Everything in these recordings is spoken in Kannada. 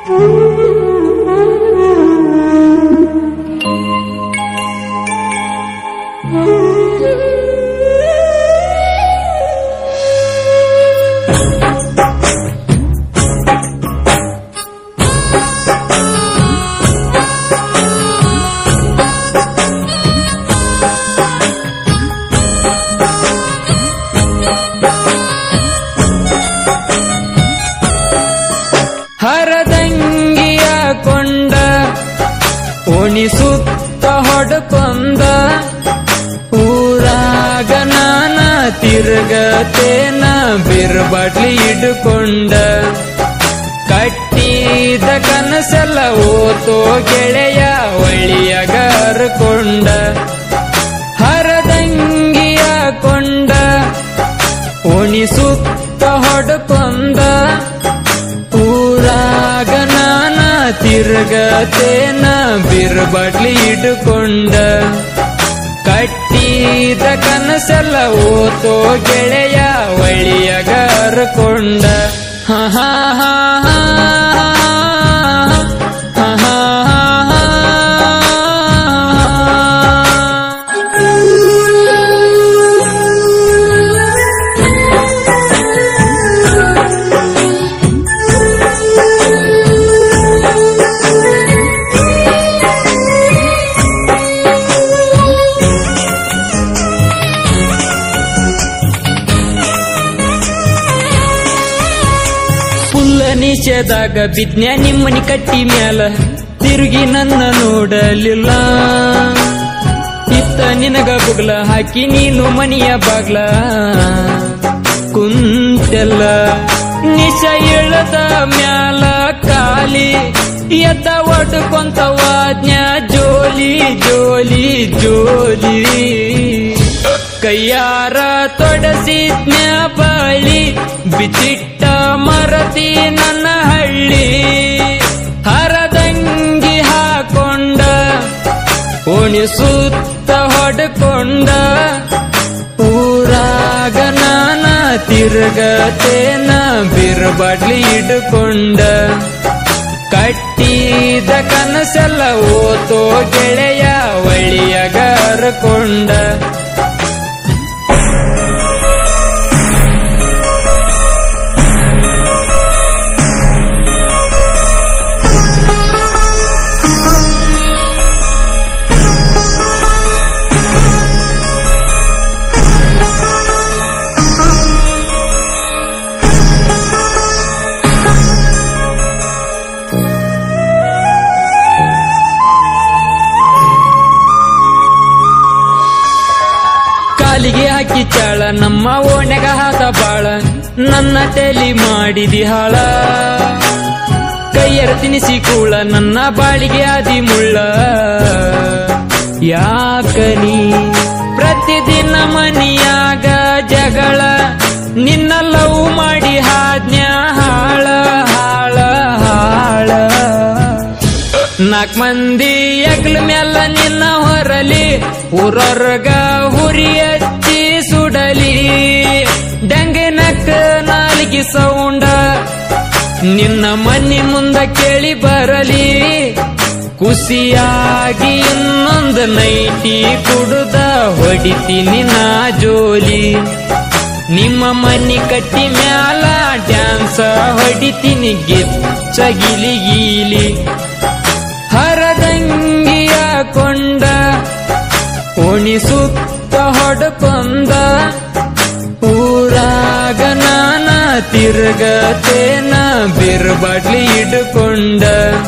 ಹರದಂಗಿಯ ಕೊಂಡ ಉಣಿಸುತ್ತ ಹೊಡಕೊಂದ ಊರಾಗ ನಾನ ತಿರುಗತೇನ ಬಿರ್ಬಟ್ಲಿ ಹಿಡ್ಕೊಂಡ ಕಟ್ಟಿದ ಕನಸೆಲ್ಲ ಓತೋ ಗೆಳೆಯ ಒಳಿಯಗ ಹರ್ಕೊಂಡ ಹರದಂಗಿಯ ಕೊಂಡ ಉಣಿಸುತ್ತ ಹೊಡಕೊಂದ ಊರಾಗ ನಾನ ತಿರುಗತೇನ ಬಿರ್ಬಟ್ಲಿ ಹಿಡ್ಕೊಂಡ ಕಟ್ಟಿದ ಕನಸೆಲ್ಲ ಓತೋ ಗೆಳೆಯ ಒಳಿಯಗ ಹರ್ಕೊಂಡ ಹ ಹ ಹ ಹ ಹ ಹ ಫುಲ್ಲ ನಿಷೇಧಾಗ ಬಿದ್ನ್ಯಾ ನಿಮ್ಮನಿ ಕಟ್ಟಿ ಮ್ಯಾಲ ತಿರುಗಿ ನನ್ನ ನೋಡಲಿಲ್ಲ ಇತ್ತ ನಿನಗ ಬುಗ್ಲ ಹಾಕಿ ನೀನು ಮನಿಯ ಬಾಗ್ಲ ಕುಂತೆಲ್ಲ ನಿಶ ಇಳದ ಮ್ಯಾಲ ಕಾಲಿ ಎದ್ದ ಒಡ್ಕೊಂತ ವಾಜ್ಞ ಜೋಲಿ ಜೋಲಿ ಜೋಲಿ ಕೈಯಾರ ತೊಡಸಿದ್ನ್ಯ ಬಳಿ ಬಿಚಿಟ್ಟ ಮರತಿ ನನ್ನ ಹಳ್ಳಿ ಹರದಂಗಿ ಹಾಕೊಂಡ ಉಣಿಸುತ್ತ ಹೊಡ್ಕೊಂಡ ಊರಾಗ ನಾನ ತಿರುಗತೇನ ಬಿರ್ಬಡ್ಲಿ ಹಿಡ್ಕೊಂಡ ಕಟ್ಟಿದ ಕನಸೆಲ್ಲ ಓತೋ ಗೆಳೆಯ ಒಳಿಯಗ ಹರ್ಕೊಂಡ ಕಾಲಿಗೆ ಹಾಕಿ ಚಾಳ ನಮ್ಮ ಓಣೆಗ ಹಾದ ಬಾಳ ನನ್ನ ತೆಲಿ ಮಾಡಿದಿ ಹಾಳ ಕೈಯರ ತಿನಿಸಿ ಕೂಳ ನನ್ನ ಬಾಳಿಗೆ ಆದಿ ಮುಳ್ಳ ಯಾಕನಿ ಪ್ರತಿದಿನ ಮನಿಯಾಗ ಜಗಳ ನಿನ್ನ ಲವ್ ಮಾಡಿ ಹಾದ್ನ್ಯ ಹಾಳ ಹಾಳ ಹಾಳ ನಾಲ್ಕು ಮಂದಿ ಎಗ್ಲ ಮ್ಯಾಲ ನಿನ್ನ ಹೊರಲಿ ಊರೊರ್ಗ ಹುರಿ ಹಚ್ಚಿ ಸುಡಲಿ ಡೆಂಗಿನಕ್ಕ ನಾಲಿಗೆ ಸೌಂಡ ನಿನ್ನ ಮನಿ ಮುಂದ ಕೇಳಿ ಬರಲಿ ಖುಷಿಯಾಗಿ ಇನ್ನೊಂದು ನೈಟಿ ಕುಡುದ ಹೊಡಿತೀನಿ ನಾ ಜೋಲಿ ನಿಮ್ಮ ಮನಿ ಕಟ್ಟಿ ಮ್ಯಾಲ ಡ್ಯಾನ್ಸ ಹೊಡಿತೀನಿ ಗೆಚ್ಚ ಗಿಲಿ ಗೀಲಿ ಹರದಂಗಿಯ ಕೊಂಡ ಉಣಿಸುತ್ತ ಹೊಡಕೊಂದ ಊರಾಗ ನಾನ ತಿರುಗತೇನ ಬಿರ್ಬಡ್ಲಿ ಹಿಡ್ಕೊಂಡ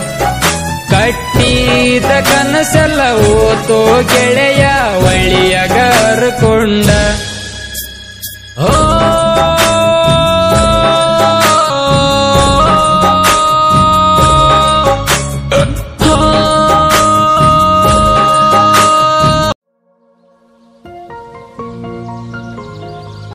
ಕಟ್ಟಿದ ಕನಸೆಲ್ಲ ಓತೋ ಗೆಳೆಯ ಒಳಿಯಗ ಹರ್ಕೊಂಡ ಓ